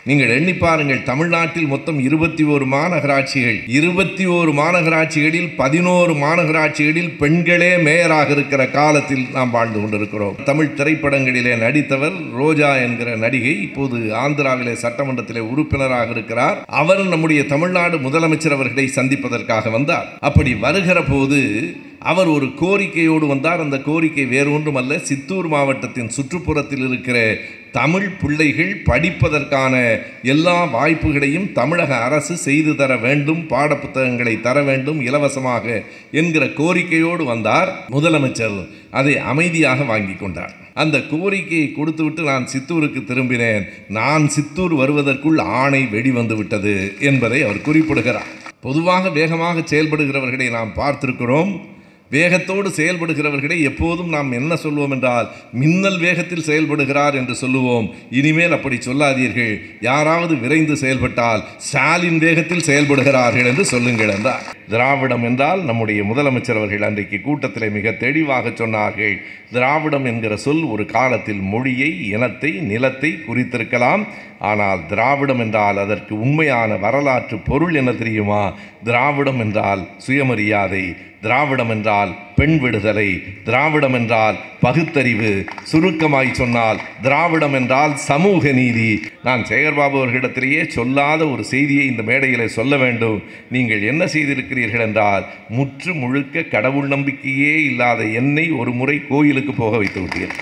நீங்கள் எண்ணி பாருங்கள் தமிழ்நாட்டில் மொத்தம் இருபத்தி ஓரு மாநகராட்சிகள் இருபத்தி ஓரு மாநகராட்சிகளில் பதினோரு மாநகராட்சிகளில் பெண்களே மேயராக இருக்கிற காலத்தில் நாம் வாழ்ந்து கொண்டிருக்கிறோம் தமிழ் திரைப்படங்களிலே நடித்தவர் ரோஜா என்கிற நடிகை இப்போது ஆந்திராவிலே சட்டமன்றத்திலே உறுப்பினராக இருக்கிறார் அவர் நம்முடைய தமிழ்நாடு முதலமைச்சர் அவர்களை சந்திப்பதற்காக வந்தார் அப்படி வருகிற போது அவர் ஒரு கோரிக்கையோடு வந்தார் அந்த கோரிக்கை வேறு ஒன்றுமல்ல சித்தூர் மாவட்டத்தின் சுற்றுப்புறத்தில் இருக்கிற தமிழ் பிள்ளைகள் படிப்பதற்கான எல்லா வாய்ப்புகளையும் தமிழக அரசு செய்து தர வேண்டும் பாடப்புத்தகங்களை தர வேண்டும் இலவசமாக என்கிற கோரிக்கையோடு வந்தார் முதலமைச்சர் அதை அமைதியாக வாங்கி கொண்டார் அந்த கோரிக்கையை கொடுத்துவிட்டு நான் சித்தூருக்கு திரும்பினேன் நான் சித்தூர் வருவதற்குள் ஆணை வெடிவந்து விட்டது என்பதை அவர் குறிப்பிடுகிறார் பொதுவாக வேகமாக செயல்படுகிறவர்களை நாம் பார்த்திருக்கிறோம் வேகத்தோடு செயல்படுகிறவர்களை எப்போதும் நாம் என்ன சொல்வோம் என்றால் மின்னல் வேகத்தில் செயல்படுகிறார் என்று சொல்லுவோம் இனிமேல் அப்படி சொல்லாதீர்கள் யாராவது விரைந்து செயல்பட்டால் ஸ்டாலின் வேகத்தில் செயல்படுகிறார்கள் என்று சொல்லுங்கள் என்றார் திராவிடம் என்றால் நம்முடைய முதலமைச்சர் அவர்கள் அன்றைக்கு கூட்டத்தில் மிக தெளிவாக சொன்னார்கள் திராவிடம் என்கிற சொல் ஒரு காலத்தில் மொழியை இனத்தை நிலத்தை குறித்திருக்கலாம் ஆனால் திராவிடம் என்றால் அதற்கு உண்மையான வரலாற்று பொருள் என்ன தெரியுமா திராவிடம் என்றால் சுயமரியாதை திராவிடம் என்றால் பெண் விடுதலை திராவிடம் என்றால் பகுத்தறிவு சுருக்கமாய் சொன்னால் திராவிடம் என்றால் சமூக நீதி நான் சேகர்பாபு அவர்களிடத்திலேயே சொல்லாத ஒரு செய்தியை இந்த மேடையில் சொல்ல வேண்டும் நீங்கள் என்ன செய்திருக்கிறீர்கள் என்றால் முற்று முழுக்க கடவுள் நம்பிக்கையே இல்லாத என்னை ஒரு முறை கோயிலுக்கு போக வைத்து விட்டீர்கள்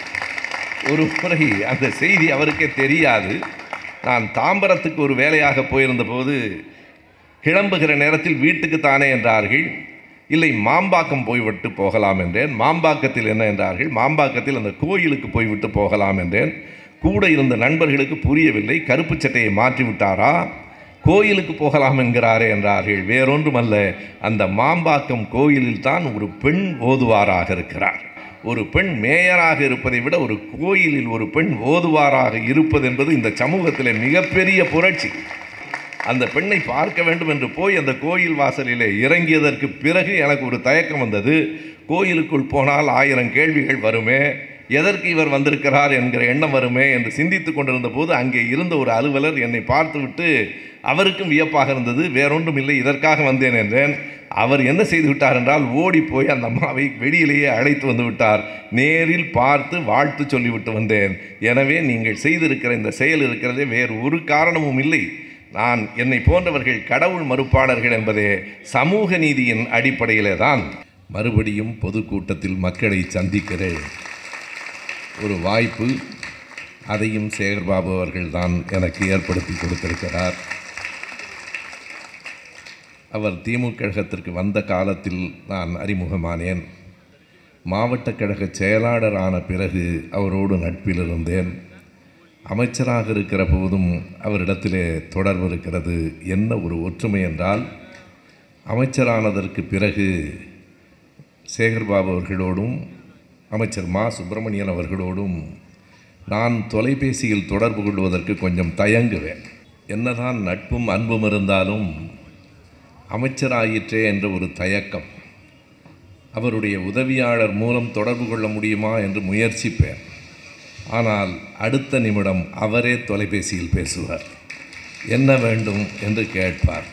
ஒரு முறை அந்த செய்தி அவருக்கே தெரியாது நான் தாம்பரத்துக்கு ஒரு வேலையாக போயிருந்த போது கிளம்புகிற நேரத்தில் வீட்டுக்கு தானே என்றார்கள் இல்லை மாம்பாக்கம் போய்விட்டு போகலாம் என்றேன் மாம்பாக்கத்தில் என்ன என்றார்கள் மாம்பாக்கத்தில் அந்த கோயிலுக்கு போய்விட்டு போகலாம் என்றேன் கூட இருந்த நண்பர்களுக்கு புரியவில்லை கருப்பு சட்டையை மாற்றி விட்டாரா கோயிலுக்கு போகலாம் என்கிறாரே என்றார்கள் வேறொன்றுமல்ல அந்த மாம்பாக்கம் கோயிலில் தான் ஒரு பெண் ஓதுவாராக இருக்கிறார் ஒரு பெண் மேயராக இருப்பதை விட ஒரு கோயிலில் ஒரு பெண் ஓதுவாராக இருப்பது என்பது இந்த சமூகத்தில் மிகப்பெரிய புரட்சி அந்த பெண்ணை பார்க்க வேண்டும் என்று போய் அந்த கோயில் வாசலிலே இறங்கியதற்கு பிறகு எனக்கு ஒரு தயக்கம் வந்தது கோயிலுக்குள் போனால் ஆயிரம் கேள்விகள் வருமே எதற்கு இவர் வந்திருக்கிறார் என்கிற எண்ணம் வருமே என்று சிந்தித்து கொண்டிருந்த போது அங்கே இருந்த ஒரு அலுவலர் என்னை பார்த்துவிட்டு அவருக்கும் வியப்பாக இருந்தது வேறொன்றும் இல்லை இதற்காக வந்தேன் என்றேன் அவர் என்ன செய்து விட்டார் என்றால் ஓடி போய் அந்த அம்மாவை வெளியிலேயே அழைத்து வந்து விட்டார் நேரில் பார்த்து வாழ்த்து சொல்லிவிட்டு வந்தேன் எனவே நீங்கள் செய்திருக்கிற இந்த செயல் இருக்கிறதே வேறு ஒரு காரணமும் இல்லை நான் என்னை போன்றவர்கள் கடவுள் மறுப்பாளர்கள் என்பதே சமூக நீதியின் அடிப்படையிலே தான் மறுபடியும் பொதுக்கூட்டத்தில் மக்களை சந்திக்கிறேன் ஒரு வாய்ப்பு அதையும் சேகர்பாபு அவர்கள் தான் எனக்கு ஏற்படுத்தி கொடுத்திருக்கிறார் அவர் திமுக கழகத்திற்கு வந்த காலத்தில் நான் அறிமுகமானேன் மாவட்ட கழக செயலாளரான பிறகு அவரோடு நட்பில் இருந்தேன் அமைச்சராக இருக்கிற போதும் அவரிடத்திலே தொடர்பு இருக்கிறது என்ன ஒரு ஒற்றுமை என்றால் அமைச்சரானதற்கு பிறகு சேகர்பாபு அவர்களோடும் அமைச்சர் மா சுப்பிரமணியன் அவர்களோடும் நான் தொலைபேசியில் தொடர்பு கொள்வதற்கு கொஞ்சம் தயங்குவேன் என்னதான் நட்பும் அன்பும் இருந்தாலும் அமைச்சராயிற்றே என்ற ஒரு தயக்கம் அவருடைய உதவியாளர் மூலம் தொடர்பு கொள்ள முடியுமா என்று முயற்சிப்பேன் ஆனால் அடுத்த நிமிடம் அவரே தொலைபேசியில் பேசுவார் என்ன வேண்டும் என்று கேட்பார்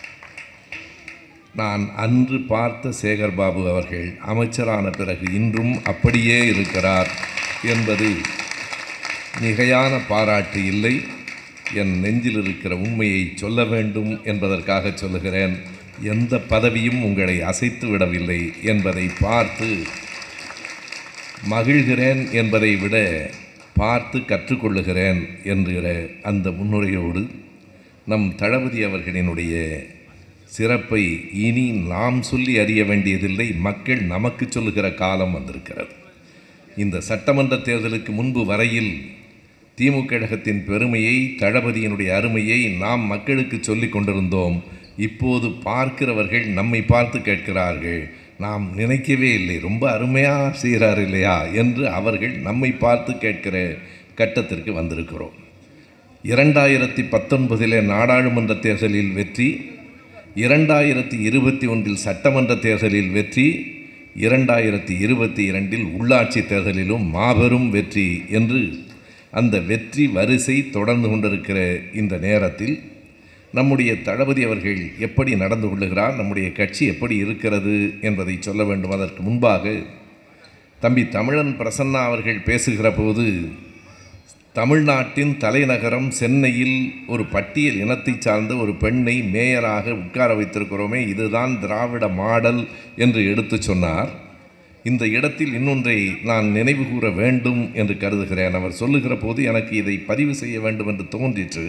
நான் அன்று பார்த்த சேகர்பாபு அவர்கள் அமைச்சரான பிறகு இன்றும் அப்படியே இருக்கிறார் என்பது மிகையான பாராட்டு இல்லை என் நெஞ்சில் இருக்கிற உண்மையை சொல்ல வேண்டும் என்பதற்காக சொல்லுகிறேன் எந்த பதவியும் உங்களை அசைத்து விடவில்லை என்பதை பார்த்து மகிழ்கிறேன் என்பதை விட பார்த்து கற்றுக்கொள்ளுகிறேன் என்கிற அந்த முன்னுரையோடு நம் தளபதி அவர்களினுடைய சிறப்பை இனி நாம் சொல்லி அறிய வேண்டியதில்லை மக்கள் நமக்கு சொல்லுகிற காலம் வந்திருக்கிறது இந்த சட்டமன்ற தேர்தலுக்கு முன்பு வரையில் திமுக கழகத்தின் பெருமையை தளபதியினுடைய அருமையை நாம் மக்களுக்கு சொல்லிக் கொண்டிருந்தோம் இப்போது பார்க்கிறவர்கள் நம்மை பார்த்து கேட்கிறார்கள் நாம் நினைக்கவே இல்லை ரொம்ப அருமையாக செய்கிறார் இல்லையா என்று அவர்கள் நம்மை பார்த்து கேட்கிற கட்டத்திற்கு வந்திருக்கிறோம் இரண்டாயிரத்தி பத்தொன்பதிலே நாடாளுமன்ற தேர்தலில் வெற்றி இரண்டாயிரத்தி இருபத்தி ஒன்றில் சட்டமன்ற தேர்தலில் வெற்றி இரண்டாயிரத்தி இருபத்தி இரண்டில் உள்ளாட்சி தேர்தலிலும் மாபெரும் வெற்றி என்று அந்த வெற்றி வரிசை தொடர்ந்து கொண்டிருக்கிற இந்த நேரத்தில் நம்முடைய தளபதி அவர்கள் எப்படி நடந்து கொள்ளுகிறார் நம்முடைய கட்சி எப்படி இருக்கிறது என்பதை சொல்ல வேண்டும் அதற்கு முன்பாக தம்பி தமிழன் பிரசன்னா அவர்கள் பேசுகிற போது தமிழ்நாட்டின் தலைநகரம் சென்னையில் ஒரு பட்டியல் இனத்தை சார்ந்த ஒரு பெண்ணை மேயராக உட்கார வைத்திருக்கிறோமே இதுதான் திராவிட மாடல் என்று எடுத்து சொன்னார் இந்த இடத்தில் இன்னொன்றை நான் நினைவு கூற வேண்டும் என்று கருதுகிறேன் அவர் சொல்லுகிற போது எனக்கு இதை பதிவு செய்ய வேண்டும் என்று தோன்றிற்று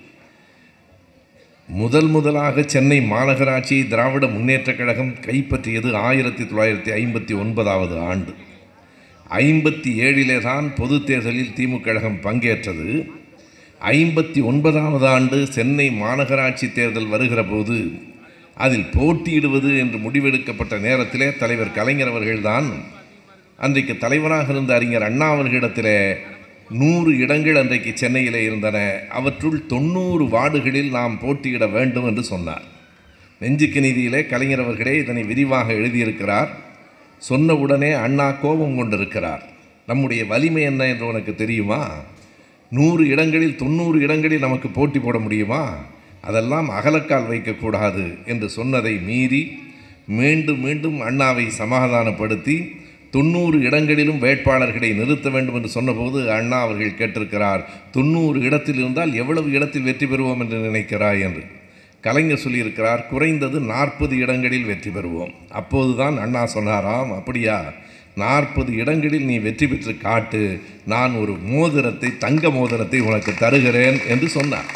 முதல் முதலாக சென்னை மாநகராட்சியை திராவிட முன்னேற்றக் கழகம் கைப்பற்றியது ஆயிரத்தி தொள்ளாயிரத்தி ஐம்பத்தி ஒன்பதாவது ஆண்டு ஐம்பத்தி ஏழிலே தான் பொது தேர்தலில் திமுக கழகம் பங்கேற்றது ஐம்பத்தி ஒன்பதாவது ஆண்டு சென்னை மாநகராட்சி தேர்தல் வருகிற போது அதில் போட்டியிடுவது என்று முடிவெடுக்கப்பட்ட நேரத்திலே தலைவர் கலைஞர் அவர்கள்தான் அன்றைக்கு தலைவராக இருந்த அறிஞர் அண்ணா அவர்களிடத்திலே நூறு இடங்கள் அன்றைக்கு சென்னையிலே இருந்தன அவற்றுள் தொண்ணூறு வார்டுகளில் நாம் போட்டியிட வேண்டும் என்று சொன்னார் நெஞ்சுக்கு நீதியிலே கலைஞர் அவர்களே இதனை விரிவாக எழுதியிருக்கிறார் சொன்ன உடனே அண்ணா கோபம் கொண்டிருக்கிறார் நம்முடைய வலிமை என்ன என்று உனக்கு தெரியுமா நூறு இடங்களில் தொண்ணூறு இடங்களில் நமக்கு போட்டி போட முடியுமா அதெல்லாம் அகலக்கால் வைக்கக்கூடாது என்று சொன்னதை மீறி மீண்டும் மீண்டும் அண்ணாவை சமாதானப்படுத்தி தொண்ணூறு இடங்களிலும் வேட்பாளர்களை நிறுத்த வேண்டும் என்று சொன்னபோது அண்ணா அவர்கள் கேட்டிருக்கிறார் தொண்ணூறு இடத்தில் இருந்தால் எவ்வளவு இடத்தில் வெற்றி பெறுவோம் என்று நினைக்கிறாய் என்று கலைஞர் சொல்லியிருக்கிறார் குறைந்தது நாற்பது இடங்களில் வெற்றி பெறுவோம் அப்போதுதான் அண்ணா சொன்னாராம் அப்படியா நாற்பது இடங்களில் நீ வெற்றி பெற்று காட்டு நான் ஒரு மோதிரத்தை தங்க மோதிரத்தை உனக்கு தருகிறேன் என்று சொன்னார்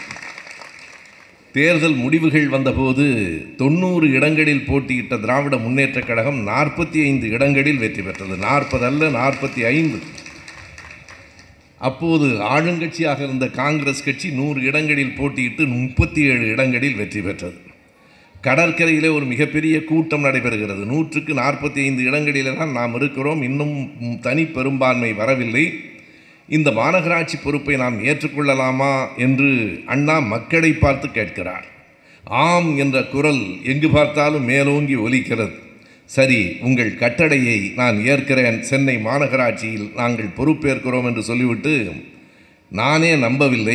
தேர்தல் முடிவுகள் வந்தபோது தொண்ணூறு இடங்களில் போட்டியிட்ட திராவிட முன்னேற்றக் கழகம் நாற்பத்தி ஐந்து இடங்களில் வெற்றி பெற்றது நாற்பது அல்ல நாற்பத்தி ஐந்து அப்போது ஆளுங்கட்சியாக இருந்த காங்கிரஸ் கட்சி நூறு இடங்களில் போட்டியிட்டு முப்பத்தி ஏழு இடங்களில் வெற்றி பெற்றது கடற்கரையிலே ஒரு மிகப்பெரிய கூட்டம் நடைபெறுகிறது நூற்றுக்கு நாற்பத்தி ஐந்து இடங்களிலே தான் நாம் இருக்கிறோம் இன்னும் தனி பெரும்பான்மை வரவில்லை இந்த மாநகராட்சி பொறுப்பை நாம் ஏற்றுக்கொள்ளலாமா என்று அண்ணா மக்களை பார்த்து கேட்கிறார் ஆம் என்ற குரல் எங்கு பார்த்தாலும் மேலோங்கி ஒலிக்கிறது சரி உங்கள் கட்டளையை நான் ஏற்கிறேன் சென்னை மாநகராட்சியில் நாங்கள் பொறுப்பேற்கிறோம் என்று சொல்லிவிட்டு நானே நம்பவில்லை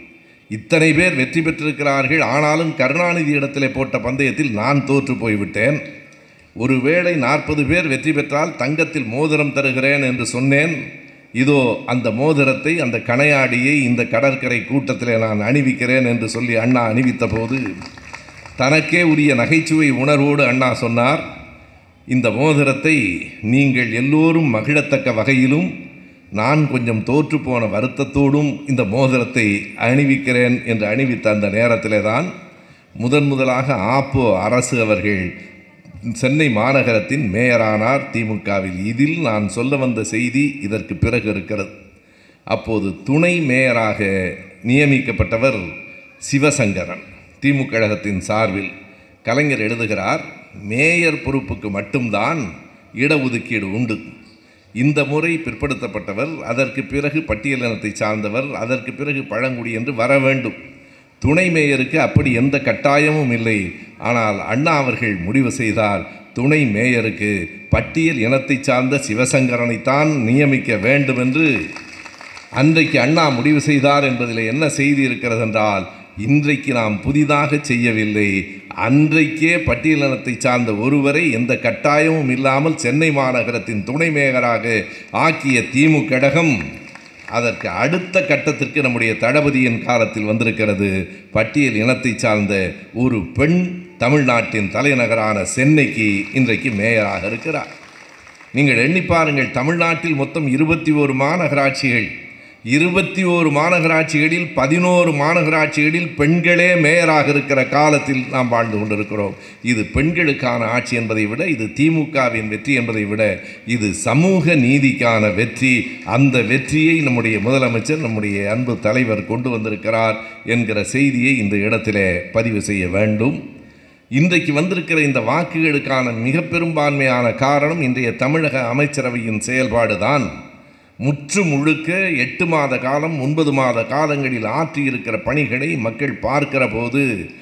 இத்தனை பேர் வெற்றி பெற்றிருக்கிறார்கள் ஆனாலும் கருணாநிதி இடத்திலே போட்ட பந்தயத்தில் நான் தோற்று போய்விட்டேன் ஒருவேளை நாற்பது பேர் வெற்றி பெற்றால் தங்கத்தில் மோதிரம் தருகிறேன் என்று சொன்னேன் இதோ அந்த மோதிரத்தை அந்த கணையாடியை இந்த கடற்கரை கூட்டத்தில் நான் அணிவிக்கிறேன் என்று சொல்லி அண்ணா அணிவித்த போது தனக்கே உரிய நகைச்சுவை உணர்வோடு அண்ணா சொன்னார் இந்த மோதிரத்தை நீங்கள் எல்லோரும் மகிழத்தக்க வகையிலும் நான் கொஞ்சம் தோற்று போன வருத்தத்தோடும் இந்த மோதிரத்தை அணிவிக்கிறேன் என்று அணிவித்த அந்த நேரத்திலே தான் முதன் முதலாக ஆப்போ அரசு அவர்கள் சென்னை மாநகரத்தின் மேயரானார் திமுகவில் இதில் நான் சொல்ல வந்த செய்தி இதற்கு பிறகு இருக்கிறது அப்போது துணை மேயராக நியமிக்கப்பட்டவர் சிவசங்கரன் திமுக கழகத்தின் சார்பில் கலைஞர் எழுதுகிறார் மேயர் பொறுப்புக்கு மட்டும்தான் இடஒதுக்கீடு உண்டு இந்த முறை பிற்படுத்தப்பட்டவர் அதற்கு பிறகு பட்டியலினத்தை சார்ந்தவர் அதற்கு பிறகு பழங்குடி என்று வர வேண்டும் துணை மேயருக்கு அப்படி எந்த கட்டாயமும் இல்லை ஆனால் அண்ணா அவர்கள் முடிவு செய்தால் துணை மேயருக்கு பட்டியல் இனத்தை சார்ந்த சிவசங்கரனைத்தான் நியமிக்க வேண்டும் என்று அன்றைக்கு அண்ணா முடிவு செய்தார் என்பதில் என்ன செய்தி இருக்கிறது என்றால் இன்றைக்கு நாம் புதிதாக செய்யவில்லை அன்றைக்கே பட்டியலினத்தை சார்ந்த ஒருவரை எந்த கட்டாயமும் இல்லாமல் சென்னை மாநகரத்தின் துணை மேயராக ஆக்கிய திமுக கழகம் அதற்கு அடுத்த கட்டத்திற்கு நம்முடைய தளபதியின் காலத்தில் வந்திருக்கிறது பட்டியல் இனத்தை சார்ந்த ஒரு பெண் தமிழ்நாட்டின் தலைநகரான சென்னைக்கு இன்றைக்கு மேயராக இருக்கிறார் நீங்கள் எண்ணி பாருங்கள் தமிழ்நாட்டில் மொத்தம் இருபத்தி ஓரு மாநகராட்சிகள் இருபத்தி ஓரு மாநகராட்சிகளில் பதினோரு மாநகராட்சிகளில் பெண்களே மேயராக இருக்கிற காலத்தில் நாம் வாழ்ந்து கொண்டிருக்கிறோம் இது பெண்களுக்கான ஆட்சி என்பதை விட இது திமுகவின் வெற்றி என்பதை விட இது சமூக நீதிக்கான வெற்றி அந்த வெற்றியை நம்முடைய முதலமைச்சர் நம்முடைய அன்பு தலைவர் கொண்டு வந்திருக்கிறார் என்கிற செய்தியை இந்த இடத்திலே பதிவு செய்ய வேண்டும் இன்றைக்கு வந்திருக்கிற இந்த வாக்குகளுக்கான மிக பெரும்பான்மையான காரணம் இன்றைய தமிழக அமைச்சரவையின் செயல்பாடு தான் முற்று முழுக்க எட்டு மாத காலம் ஒன்பது மாத காலங்களில் ஆற்றியிருக்கிற பணிகளை மக்கள் பார்க்கிற போது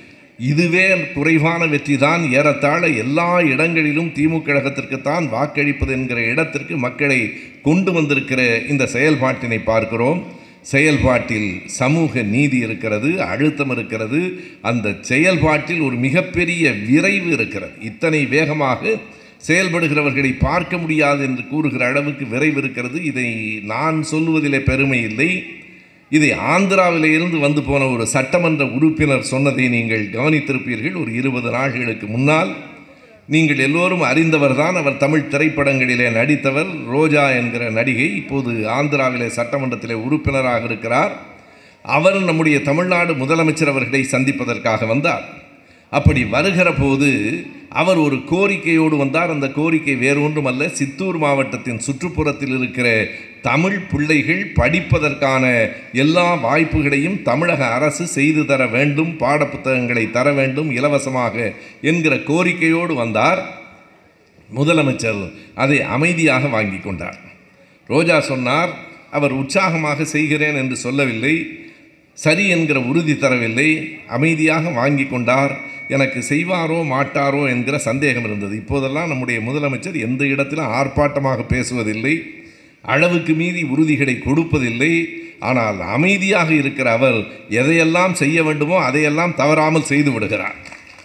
இதுவே குறைவான வெற்றி தான் ஏறத்தாழ எல்லா இடங்களிலும் திமுக கழகத்திற்குத்தான் வாக்களிப்பது என்கிற இடத்திற்கு மக்களை கொண்டு வந்திருக்கிற இந்த செயல்பாட்டினை பார்க்கிறோம் செயல்பாட்டில் சமூக நீதி இருக்கிறது அழுத்தம் இருக்கிறது அந்த செயல்பாட்டில் ஒரு மிகப்பெரிய விரைவு இருக்கிறது இத்தனை வேகமாக செயல்படுகிறவர்களை பார்க்க முடியாது என்று கூறுகிற அளவுக்கு விரைவு இருக்கிறது இதை நான் சொல்லுவதிலே பெருமை இல்லை இதை ஆந்திராவிலே இருந்து வந்து போன ஒரு சட்டமன்ற உறுப்பினர் சொன்னதை நீங்கள் கவனித்திருப்பீர்கள் ஒரு இருபது நாள்களுக்கு முன்னால் நீங்கள் எல்லோரும் அறிந்தவர்தான் அவர் தமிழ் திரைப்படங்களிலே நடித்தவர் ரோஜா என்கிற நடிகை இப்போது ஆந்திராவிலே சட்டமன்றத்திலே உறுப்பினராக இருக்கிறார் அவர் நம்முடைய தமிழ்நாடு முதலமைச்சர் அவர்களை சந்திப்பதற்காக வந்தார் அப்படி வருகிற போது அவர் ஒரு கோரிக்கையோடு வந்தார் அந்த கோரிக்கை வேறு ஒன்றுமல்ல சித்தூர் மாவட்டத்தின் சுற்றுப்புறத்தில் இருக்கிற தமிழ் பிள்ளைகள் படிப்பதற்கான எல்லா வாய்ப்புகளையும் தமிழக அரசு செய்து தர வேண்டும் பாடப்புத்தகங்களை தர வேண்டும் இலவசமாக என்கிற கோரிக்கையோடு வந்தார் முதலமைச்சர் அதை அமைதியாக வாங்கி கொண்டார் ரோஜா சொன்னார் அவர் உற்சாகமாக செய்கிறேன் என்று சொல்லவில்லை சரி என்கிற உறுதி தரவில்லை அமைதியாக வாங்கி கொண்டார் எனக்கு செய்வாரோ மாட்டாரோ என்கிற சந்தேகம் இருந்தது இப்போதெல்லாம் நம்முடைய முதலமைச்சர் எந்த இடத்திலும் ஆர்ப்பாட்டமாக பேசுவதில்லை அளவுக்கு மீறி உறுதிகளை கொடுப்பதில்லை ஆனால் அமைதியாக இருக்கிற அவர் எதையெல்லாம் செய்ய வேண்டுமோ அதையெல்லாம் தவறாமல் செய்து விடுகிறார்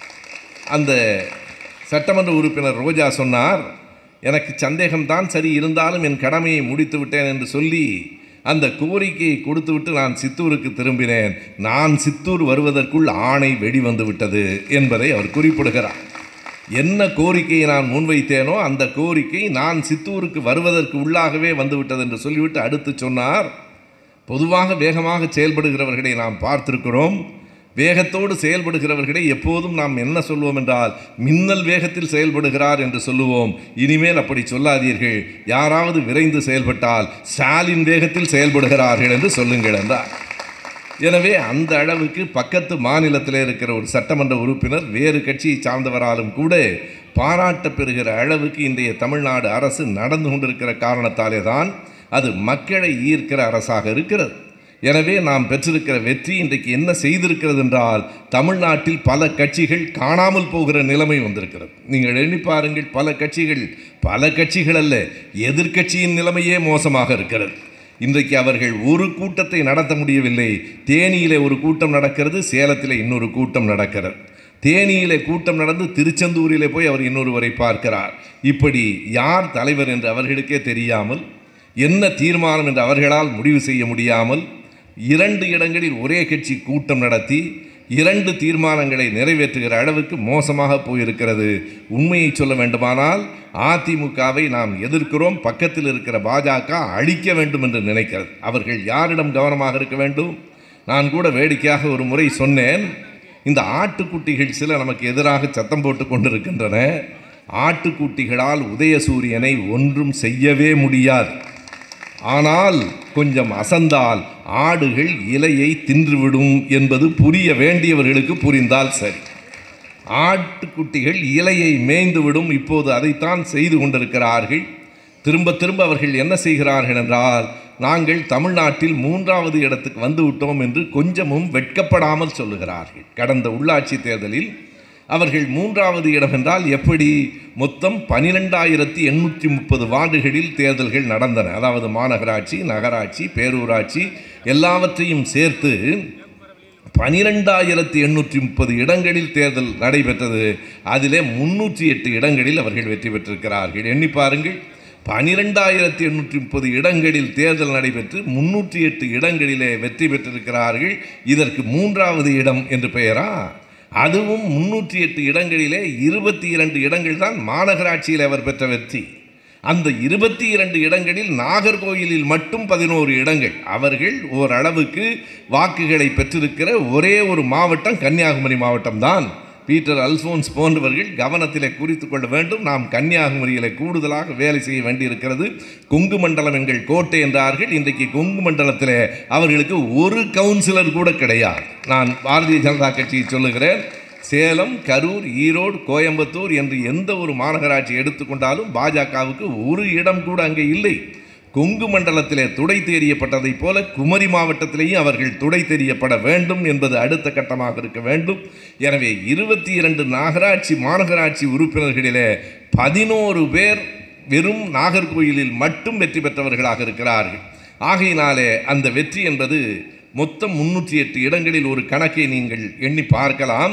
அந்த சட்டமன்ற உறுப்பினர் ரோஜா சொன்னார் எனக்கு சந்தேகம்தான் சரி இருந்தாலும் என் கடமையை முடித்து விட்டேன் என்று சொல்லி அந்த கோரிக்கையை கொடுத்துவிட்டு நான் சித்தூருக்கு திரும்பினேன் நான் சித்தூர் வருவதற்குள் ஆணை வெடிவந்து விட்டது என்பதை அவர் குறிப்பிடுகிறார் என்ன கோரிக்கையை நான் முன்வைத்தேனோ அந்த கோரிக்கை நான் சித்தூருக்கு வருவதற்கு உள்ளாகவே வந்துவிட்டது என்று சொல்லிவிட்டு அடுத்து சொன்னார் பொதுவாக வேகமாக செயல்படுகிறவர்களை நாம் பார்த்திருக்கிறோம் வேகத்தோடு செயல்படுகிறவர்களை எப்போதும் நாம் என்ன சொல்வோம் என்றால் மின்னல் வேகத்தில் செயல்படுகிறார் என்று சொல்லுவோம் இனிமேல் அப்படி சொல்லாதீர்கள் யாராவது விரைந்து செயல்பட்டால் ஸ்டாலின் வேகத்தில் செயல்படுகிறார்கள் என்று சொல்லுங்கள் என்றார் எனவே அந்த அளவுக்கு பக்கத்து மாநிலத்தில் இருக்கிற ஒரு சட்டமன்ற உறுப்பினர் வேறு கட்சியை சார்ந்தவராலும் கூட பாராட்ட பெறுகிற அளவுக்கு இன்றைய தமிழ்நாடு அரசு நடந்து கொண்டிருக்கிற காரணத்தாலே தான் அது மக்களை ஈர்க்கிற அரசாக இருக்கிறது எனவே நாம் பெற்றிருக்கிற வெற்றி இன்றைக்கு என்ன செய்திருக்கிறது என்றால் தமிழ்நாட்டில் பல கட்சிகள் காணாமல் போகிற நிலைமை வந்திருக்கிறது நீங்கள் எண்ணி பாருங்கள் பல கட்சிகள் பல கட்சிகள் அல்ல எதிர்க்கட்சியின் நிலைமையே மோசமாக இருக்கிறது இன்றைக்கு அவர்கள் ஒரு கூட்டத்தை நடத்த முடியவில்லை தேனியிலே ஒரு கூட்டம் நடக்கிறது சேலத்தில் இன்னொரு கூட்டம் நடக்கிறது தேனியிலே கூட்டம் நடந்து திருச்செந்தூரிலே போய் அவர் இன்னொருவரை பார்க்கிறார் இப்படி யார் தலைவர் என்று அவர்களுக்கே தெரியாமல் என்ன தீர்மானம் என்று அவர்களால் முடிவு செய்ய முடியாமல் இரண்டு இடங்களில் ஒரே கட்சி கூட்டம் நடத்தி இரண்டு தீர்மானங்களை நிறைவேற்றுகிற அளவுக்கு மோசமாக போயிருக்கிறது உண்மையை சொல்ல வேண்டுமானால் அதிமுகவை நாம் எதிர்க்கிறோம் பக்கத்தில் இருக்கிற பாஜக அழிக்க வேண்டும் என்று நினைக்கிறது அவர்கள் யாரிடம் கவனமாக இருக்க வேண்டும் நான் கூட வேடிக்கையாக ஒரு முறை சொன்னேன் இந்த ஆட்டுக்குட்டிகள் சில நமக்கு எதிராக சத்தம் போட்டு கொண்டிருக்கின்றன ஆட்டுக்குட்டிகளால் உதயசூரியனை ஒன்றும் செய்யவே முடியாது ஆனால் கொஞ்சம் அசந்தால் ஆடுகள் இலையை தின்றுவிடும் என்பது புரிய வேண்டியவர்களுக்கு புரிந்தால் சரி ஆட்டுக்குட்டிகள் இலையை மேய்ந்துவிடும் இப்போது அதைத்தான் செய்து கொண்டிருக்கிறார்கள் திரும்ப திரும்ப அவர்கள் என்ன செய்கிறார்கள் என்றால் நாங்கள் தமிழ்நாட்டில் மூன்றாவது இடத்துக்கு வந்து விட்டோம் என்று கொஞ்சமும் வெட்கப்படாமல் சொல்லுகிறார்கள் கடந்த உள்ளாட்சி தேர்தலில் அவர்கள் மூன்றாவது இடம் என்றால் எப்படி மொத்தம் பனிரெண்டாயிரத்தி எண்ணூற்றி முப்பது வார்டுகளில் தேர்தல்கள் நடந்தன அதாவது மாநகராட்சி நகராட்சி பேரூராட்சி எல்லாவற்றையும் சேர்த்து பனிரெண்டாயிரத்தி எண்ணூற்றி முப்பது இடங்களில் தேர்தல் நடைபெற்றது அதிலே முன்னூற்றி எட்டு இடங்களில் அவர்கள் வெற்றி பெற்றிருக்கிறார்கள் எண்ணி பாருங்கள் பனிரெண்டாயிரத்தி எண்ணூற்றி முப்பது இடங்களில் தேர்தல் நடைபெற்று முன்னூற்றி எட்டு இடங்களிலே வெற்றி பெற்றிருக்கிறார்கள் இதற்கு மூன்றாவது இடம் என்று பெயரா அதுவும் முன்னூற்றி எட்டு இடங்களிலே இருபத்தி இரண்டு இடங்கள் தான் மாநகராட்சியில் அவர் பெற்ற வெற்றி அந்த இருபத்தி இரண்டு இடங்களில் நாகர்கோயிலில் மட்டும் பதினோரு இடங்கள் அவர்கள் ஓரளவுக்கு வாக்குகளை பெற்றிருக்கிற ஒரே ஒரு மாவட்டம் கன்னியாகுமரி மாவட்டம் தான் பீட்டர் அல்ஃபோன்ஸ் போன்றவர்கள் கவனத்திலே குறித்து கொள்ள வேண்டும் நாம் கன்னியாகுமரியிலே கூடுதலாக வேலை செய்ய வேண்டியிருக்கிறது கொங்கு மண்டலம் எங்கள் கோட்டை என்றார்கள் இன்றைக்கு கொங்கு மண்டலத்திலே அவர்களுக்கு ஒரு கவுன்சிலர் கூட கிடையாது நான் பாரதிய ஜனதா கட்சியை சொல்லுகிறேன் சேலம் கரூர் ஈரோடு கோயம்புத்தூர் என்று எந்த ஒரு மாநகராட்சி எடுத்துக்கொண்டாலும் பாஜகவுக்கு ஒரு இடம் கூட அங்கே இல்லை கொங்கு மண்டலத்திலே துடை தெரியப்பட்டதைப் போல குமரி மாவட்டத்திலேயும் அவர்கள் துடை தெரியப்பட வேண்டும் என்பது அடுத்த கட்டமாக இருக்க வேண்டும் எனவே இருபத்தி இரண்டு நகராட்சி மாநகராட்சி உறுப்பினர்களிலே பதினோரு பேர் வெறும் நாகர்கோயிலில் மட்டும் வெற்றி பெற்றவர்களாக இருக்கிறார்கள் ஆகையினாலே அந்த வெற்றி என்பது மொத்தம் முன்னூற்றி எட்டு இடங்களில் ஒரு கணக்கை நீங்கள் எண்ணி பார்க்கலாம்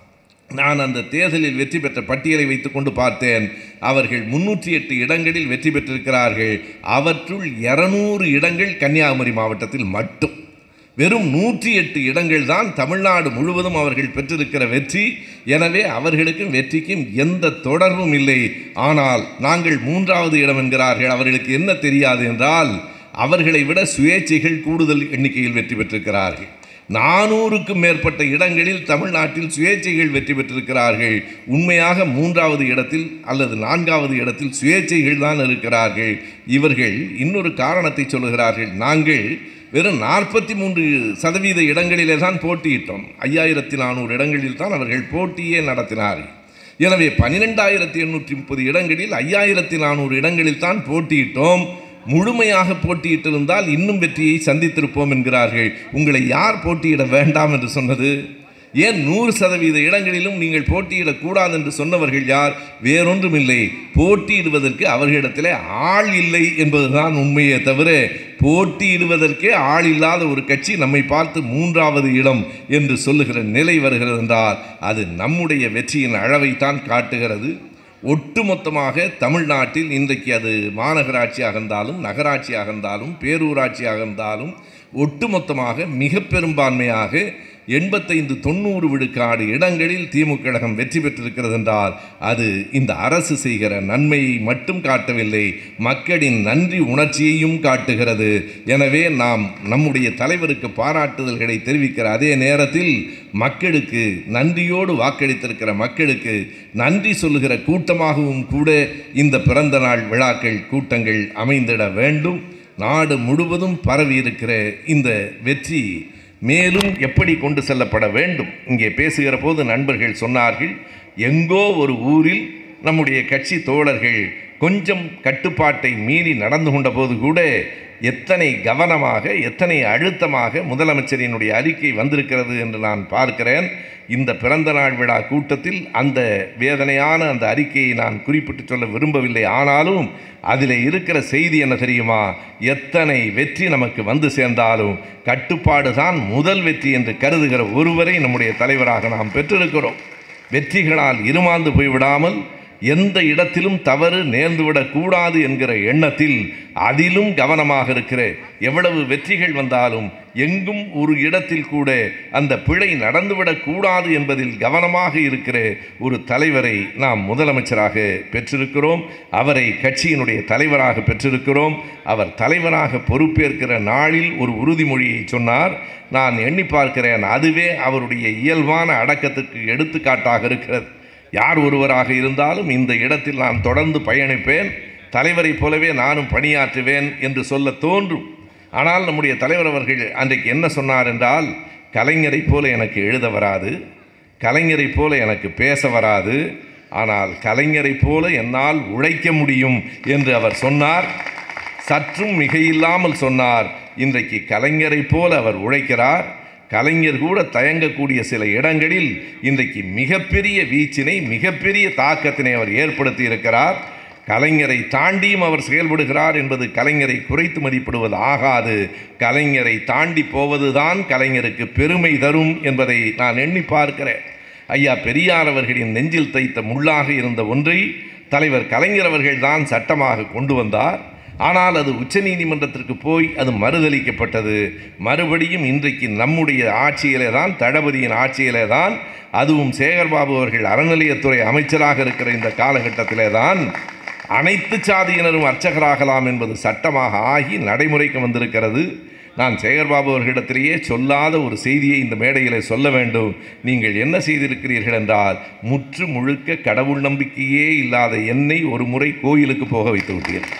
நான் அந்த தேர்தலில் வெற்றி பெற்ற பட்டியலை வைத்துக்கொண்டு பார்த்தேன் அவர்கள் முன்னூற்றி எட்டு இடங்களில் வெற்றி பெற்றிருக்கிறார்கள் அவற்றுள் இருநூறு இடங்கள் கன்னியாகுமரி மாவட்டத்தில் மட்டும் வெறும் நூற்றி எட்டு இடங்கள் தான் தமிழ்நாடு முழுவதும் அவர்கள் பெற்றிருக்கிற வெற்றி எனவே அவர்களுக்கும் வெற்றிக்கும் எந்த தொடர்பும் இல்லை ஆனால் நாங்கள் மூன்றாவது இடம் என்கிறார்கள் அவர்களுக்கு என்ன தெரியாது என்றால் அவர்களை விட சுயேட்சைகள் கூடுதல் எண்ணிக்கையில் வெற்றி பெற்றிருக்கிறார்கள் நானூறுக்கும் மேற்பட்ட இடங்களில் தமிழ்நாட்டில் சுயேட்சைகள் வெற்றி பெற்றிருக்கிறார்கள் உண்மையாக மூன்றாவது இடத்தில் அல்லது நான்காவது இடத்தில் சுயேட்சைகள் தான் இருக்கிறார்கள் இவர்கள் இன்னொரு காரணத்தை சொல்லுகிறார்கள் நாங்கள் வெறும் நாற்பத்தி மூன்று சதவீத இடங்களிலே தான் போட்டியிட்டோம் ஐயாயிரத்தி நானூறு இடங்களில் தான் அவர்கள் போட்டியே நடத்தினார்கள் எனவே பன்னிரெண்டாயிரத்தி எண்ணூற்றி முப்பது இடங்களில் ஐயாயிரத்தி நானூறு இடங்களில் தான் போட்டியிட்டோம் முழுமையாக போட்டியிட்டிருந்தால் இன்னும் வெற்றியை சந்தித்திருப்போம் என்கிறார்கள் உங்களை யார் போட்டியிட வேண்டாம் என்று சொன்னது ஏன் நூறு சதவீத இடங்களிலும் நீங்கள் போட்டியிடக்கூடாது என்று சொன்னவர்கள் யார் வேறொன்றுமில்லை போட்டியிடுவதற்கு அவர்களிடத்தில் ஆள் இல்லை என்பதுதான் உண்மையே தவிர போட்டியிடுவதற்கே ஆள் இல்லாத ஒரு கட்சி நம்மை பார்த்து மூன்றாவது இடம் என்று சொல்லுகிற நிலை வருகிறது என்றால் அது நம்முடைய வெற்றியின் அளவைத்தான் காட்டுகிறது ஒட்டுமொத்தமாக தமிழ்நாட்டில் இன்றைக்கு அது மாநகராட்சியாக இருந்தாலும் நகராட்சியாக இருந்தாலும் பேரூராட்சியாக இருந்தாலும் ஒட்டுமொத்தமாக மிக பெரும்பான்மையாக எண்பத்தைந்து தொண்ணூறு விழுக்காடு இடங்களில் திமுக கழகம் வெற்றி பெற்றிருக்கிறது என்றால் அது இந்த அரசு செய்கிற நன்மையை மட்டும் காட்டவில்லை மக்களின் நன்றி உணர்ச்சியையும் காட்டுகிறது எனவே நாம் நம்முடைய தலைவருக்கு பாராட்டுதல்களை தெரிவிக்கிற அதே நேரத்தில் மக்களுக்கு நன்றியோடு வாக்களித்திருக்கிற மக்களுக்கு நன்றி சொல்லுகிற கூட்டமாகவும் கூட இந்த பிறந்த நாள் விழாக்கள் கூட்டங்கள் அமைந்திட வேண்டும் நாடு முழுவதும் பரவி இருக்கிற இந்த வெற்றி மேலும் எப்படி கொண்டு செல்லப்பட வேண்டும் இங்கே பேசுகிற போது நண்பர்கள் சொன்னார்கள் எங்கோ ஒரு ஊரில் நம்முடைய கட்சி தோழர்கள் கொஞ்சம் கட்டுப்பாட்டை மீறி நடந்து கொண்ட போது கூட எத்தனை கவனமாக எத்தனை அழுத்தமாக முதலமைச்சரினுடைய அறிக்கை வந்திருக்கிறது என்று நான் பார்க்கிறேன் இந்த பிறந்த நாள் விழா கூட்டத்தில் அந்த வேதனையான அந்த அறிக்கையை நான் குறிப்பிட்டு சொல்ல விரும்பவில்லை ஆனாலும் அதில் இருக்கிற செய்தி என்ன தெரியுமா எத்தனை வெற்றி நமக்கு வந்து சேர்ந்தாலும் கட்டுப்பாடு தான் முதல் வெற்றி என்று கருதுகிற ஒருவரை நம்முடைய தலைவராக நாம் பெற்றிருக்கிறோம் வெற்றிகளால் இருமாந்து போய்விடாமல் எந்த இடத்திலும் தவறு நேர்ந்துவிடக் கூடாது என்கிற எண்ணத்தில் அதிலும் கவனமாக இருக்கிற எவ்வளவு வெற்றிகள் வந்தாலும் எங்கும் ஒரு இடத்தில் கூட அந்த பிழை நடந்துவிடக் கூடாது என்பதில் கவனமாக இருக்கிற ஒரு தலைவரை நாம் முதலமைச்சராக பெற்றிருக்கிறோம் அவரை கட்சியினுடைய தலைவராக பெற்றிருக்கிறோம் அவர் தலைவராக பொறுப்பேற்கிற நாளில் ஒரு உறுதிமொழியை சொன்னார் நான் எண்ணி பார்க்கிறேன் அதுவே அவருடைய இயல்பான அடக்கத்துக்கு எடுத்துக்காட்டாக இருக்கிறது யார் ஒருவராக இருந்தாலும் இந்த இடத்தில் நான் தொடர்ந்து பயணிப்பேன் தலைவரைப் போலவே நானும் பணியாற்றுவேன் என்று சொல்ல தோன்றும் ஆனால் நம்முடைய தலைவர் அவர்கள் அன்றைக்கு என்ன சொன்னார் என்றால் கலைஞரைப் போல எனக்கு எழுத வராது கலைஞரைப் போல எனக்கு பேச வராது ஆனால் கலைஞரைப் போல என்னால் உழைக்க முடியும் என்று அவர் சொன்னார் சற்றும் மிகையில்லாமல் சொன்னார் இன்றைக்கு கலைஞரைப் போல அவர் உழைக்கிறார் கலைஞர் கூட தயங்கக்கூடிய சில இடங்களில் இன்றைக்கு மிகப்பெரிய வீச்சினை மிகப்பெரிய தாக்கத்தினை அவர் ஏற்படுத்தி இருக்கிறார் கலைஞரை தாண்டியும் அவர் செயல்படுகிறார் என்பது கலைஞரை குறைத்து மதிப்பிடுவது ஆகாது கலைஞரை தாண்டி போவதுதான் கலைஞருக்கு பெருமை தரும் என்பதை நான் எண்ணி பார்க்கிறேன் ஐயா பெரியார் அவர்களின் நெஞ்சில் தைத்த முள்ளாக இருந்த ஒன்றை தலைவர் கலைஞர் அவர்கள் தான் சட்டமாக கொண்டு வந்தார் ஆனால் அது உச்சநீதிமன்றத்திற்கு போய் அது மறுதளிக்கப்பட்டது மறுபடியும் இன்றைக்கு நம்முடைய ஆட்சியிலே தான் தளபதியின் ஆட்சியிலே தான் அதுவும் சேகர்பாபு அவர்கள் அறநிலையத்துறை அமைச்சராக இருக்கிற இந்த காலகட்டத்திலே தான் அனைத்து சாதியினரும் அர்ச்சகராகலாம் என்பது சட்டமாக ஆகி நடைமுறைக்கு வந்திருக்கிறது நான் சேகர்பாபு அவர்களிடத்திலேயே சொல்லாத ஒரு செய்தியை இந்த மேடையில் சொல்ல வேண்டும் நீங்கள் என்ன செய்திருக்கிறீர்கள் என்றால் முற்று முழுக்க கடவுள் நம்பிக்கையே இல்லாத என்னை ஒரு முறை கோயிலுக்கு போக வைத்து விட்டீர்கள்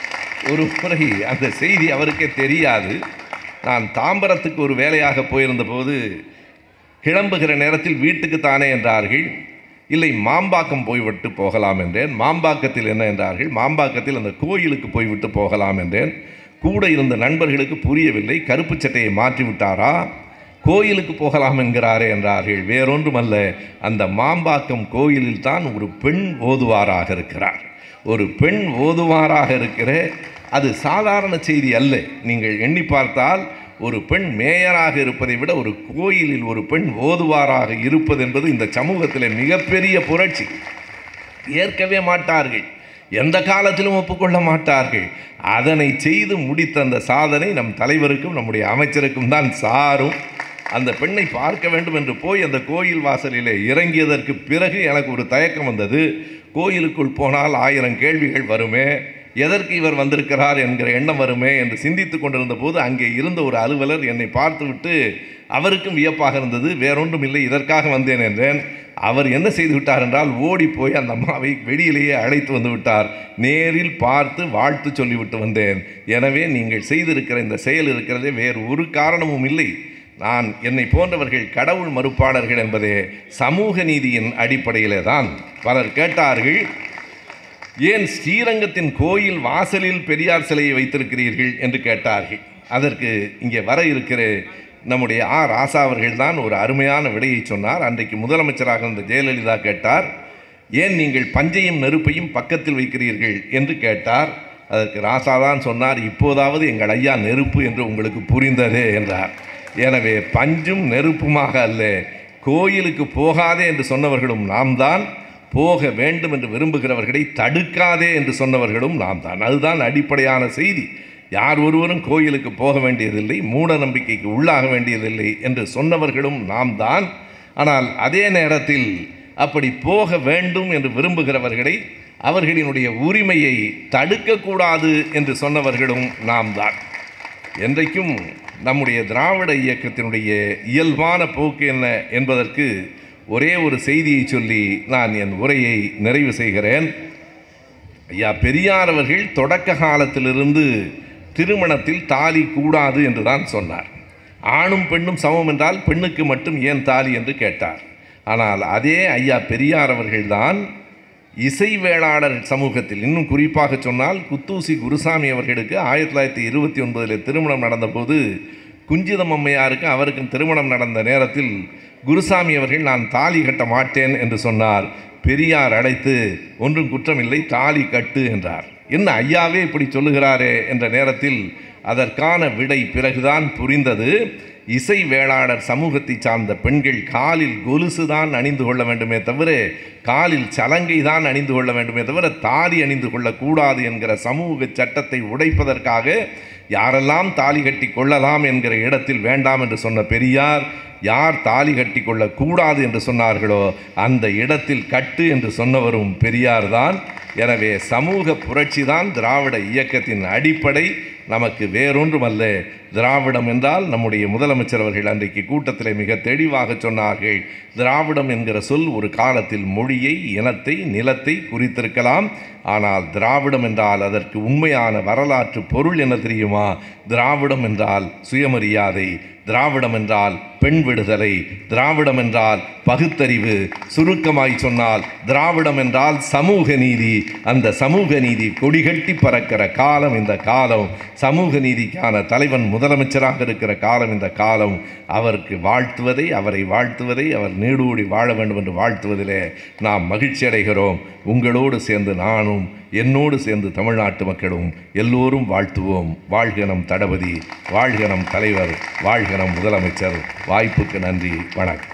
ஒரு முறை அந்த செய்தி அவருக்கே தெரியாது நான் தாம்பரத்துக்கு ஒரு வேலையாக போயிருந்த போது கிளம்புகிற நேரத்தில் வீட்டுக்கு தானே என்றார்கள் இல்லை மாம்பாக்கம் போய்விட்டு போகலாம் என்றேன் மாம்பாக்கத்தில் என்ன என்றார்கள் மாம்பாக்கத்தில் அந்த கோயிலுக்கு போய்விட்டு போகலாம் என்றேன் கூட இருந்த நண்பர்களுக்கு புரியவில்லை கருப்பு சட்டையை மாற்றி விட்டாரா கோயிலுக்கு போகலாம் என்கிறாரே என்றார்கள் வேறொன்றுமல்ல அந்த மாம்பாக்கம் கோயிலில் தான் ஒரு பெண் ஓதுவாராக இருக்கிறார் ஒரு பெண் ஓதுவாராக இருக்கிற அது சாதாரண செய்தி அல்ல நீங்கள் எண்ணி பார்த்தால் ஒரு பெண் மேயராக இருப்பதை விட ஒரு கோயிலில் ஒரு பெண் ஓதுவாராக இருப்பது என்பது இந்த சமூகத்தில் மிகப்பெரிய புரட்சி ஏற்கவே மாட்டார்கள் எந்த காலத்திலும் ஒப்புக்கொள்ள மாட்டார்கள் அதனை செய்து முடித்த அந்த சாதனை நம் தலைவருக்கும் நம்முடைய அமைச்சருக்கும் தான் சாரும் அந்த பெண்ணை பார்க்க வேண்டும் என்று போய் அந்த கோயில் வாசலிலே இறங்கியதற்கு பிறகு எனக்கு ஒரு தயக்கம் வந்தது கோயிலுக்குள் போனால் ஆயிரம் கேள்விகள் வருமே எதற்கு இவர் வந்திருக்கிறார் என்கிற எண்ணம் வருமே என்று சிந்தித்து கொண்டிருந்த போது அங்கே இருந்த ஒரு அலுவலர் என்னை பார்த்துவிட்டு அவருக்கும் வியப்பாக இருந்தது வேறொன்றும் இல்லை இதற்காக வந்தேன் என்றேன் அவர் என்ன செய்து விட்டார் என்றால் ஓடி போய் அந்த அம்மாவை வெளியிலேயே அழைத்து வந்து விட்டார் நேரில் பார்த்து வாழ்த்து சொல்லிவிட்டு வந்தேன் எனவே நீங்கள் செய்திருக்கிற இந்த செயல் இருக்கிறதே வேறு ஒரு காரணமும் இல்லை நான் என்னை போன்றவர்கள் கடவுள் மறுப்பாளர்கள் என்பதே சமூக நீதியின் அடிப்படையிலே தான் பலர் கேட்டார்கள் ஏன் ஸ்ரீரங்கத்தின் கோயில் வாசலில் பெரியார் சிலையை வைத்திருக்கிறீர்கள் என்று கேட்டார்கள் அதற்கு இங்கே வர இருக்கிற நம்முடைய ஆ ராசா அவர்கள் தான் ஒரு அருமையான விடையை சொன்னார் அன்றைக்கு முதலமைச்சராக இருந்த ஜெயலலிதா கேட்டார் ஏன் நீங்கள் பஞ்சையும் நெருப்பையும் பக்கத்தில் வைக்கிறீர்கள் என்று கேட்டார் அதற்கு ராசா தான் சொன்னார் இப்போதாவது எங்கள் ஐயா நெருப்பு என்று உங்களுக்கு புரிந்ததே என்றார் எனவே பஞ்சும் நெருப்புமாக அல்ல கோயிலுக்கு போகாதே என்று சொன்னவர்களும் நாம் தான் போக வேண்டும் என்று விரும்புகிறவர்களை தடுக்காதே என்று சொன்னவர்களும் நாம் தான் அதுதான் அடிப்படையான செய்தி யார் ஒருவரும் கோயிலுக்கு போக வேண்டியதில்லை மூட நம்பிக்கைக்கு உள்ளாக வேண்டியதில்லை என்று சொன்னவர்களும் நாம் தான் ஆனால் அதே நேரத்தில் அப்படி போக வேண்டும் என்று விரும்புகிறவர்களை அவர்களினுடைய உரிமையை தடுக்கக்கூடாது என்று சொன்னவர்களும் நாம் தான் என்றைக்கும் நம்முடைய திராவிட இயக்கத்தினுடைய இயல்பான போக்கு என்ன என்பதற்கு ஒரே ஒரு செய்தியை சொல்லி நான் என் உரையை நிறைவு செய்கிறேன் ஐயா பெரியார் அவர்கள் தொடக்க காலத்திலிருந்து திருமணத்தில் தாலி கூடாது என்று தான் சொன்னார் ஆணும் பெண்ணும் சமம் என்றால் பெண்ணுக்கு மட்டும் ஏன் தாலி என்று கேட்டார் ஆனால் அதே ஐயா பெரியார் அவர்கள்தான் இசை வேளாளர் சமூகத்தில் இன்னும் குறிப்பாக சொன்னால் குத்தூசி குருசாமி அவர்களுக்கு ஆயிரத்தி தொள்ளாயிரத்தி இருபத்தி ஒன்பதில் திருமணம் நடந்தபோது குஞ்சிதம் அம்மையாருக்கு அவருக்கும் திருமணம் நடந்த நேரத்தில் குருசாமி அவர்கள் நான் தாலி கட்ட மாட்டேன் என்று சொன்னார் பெரியார் அழைத்து ஒன்றும் குற்றமில்லை தாலி கட்டு என்றார் என்ன ஐயாவே இப்படி சொல்லுகிறாரே என்ற நேரத்தில் அதற்கான விடை பிறகுதான் புரிந்தது இசை வேளாளர் சமூகத்தை சார்ந்த பெண்கள் காலில் கொலுசு தான் அணிந்து கொள்ள வேண்டுமே தவிர காலில் சலங்கை தான் அணிந்து கொள்ள வேண்டுமே தவிர தாலி அணிந்து கொள்ளக்கூடாது என்கிற சமூக சட்டத்தை உடைப்பதற்காக யாரெல்லாம் தாலி கட்டி கொள்ளலாம் என்கிற இடத்தில் வேண்டாம் என்று சொன்ன பெரியார் யார் தாலி கட்டி கொள்ளக்கூடாது என்று சொன்னார்களோ அந்த இடத்தில் கட்டு என்று சொன்னவரும் பெரியார் தான் எனவே சமூக புரட்சி தான் திராவிட இயக்கத்தின் அடிப்படை நமக்கு வேறொன்றுமல்ல திராவிடம் என்றால் நம்முடைய முதலமைச்சர் அவர்கள் அன்றைக்கு கூட்டத்தில் மிக தெளிவாக சொன்னார்கள் திராவிடம் என்கிற சொல் ஒரு காலத்தில் மொழியை இனத்தை நிலத்தை குறித்திருக்கலாம் ஆனால் திராவிடம் என்றால் அதற்கு உண்மையான வரலாற்று பொருள் என்ன தெரியுமா திராவிடம் என்றால் சுயமரியாதை திராவிடம் என்றால் பெண் விடுதலை திராவிடம் என்றால் பகுத்தறிவு சுருக்கமாய் சொன்னால் திராவிடம் என்றால் சமூக நீதி அந்த சமூக நீதி கொடிகட்டி பறக்கிற காலம் இந்த காலம் சமூக நீதிக்கான தலைவன் முதலமைச்சராக இருக்கிற காலம் இந்த காலம் அவருக்கு வாழ்த்துவதை அவரை வாழ்த்துவதை அவர் நீடூடி வாழ வேண்டும் என்று வாழ்த்துவதிலே நாம் மகிழ்ச்சி அடைகிறோம் உங்களோடு சேர்ந்து நானும் என்னோடு சேர்ந்து தமிழ்நாட்டு மக்களும் எல்லோரும் வாழ்த்துவோம் வாழ்க நம் தளபதி வாழ்க நம் தலைவர் வாழ்க நம் முதலமைச்சர் வாய்ப்புக்கு நன்றி வணக்கம்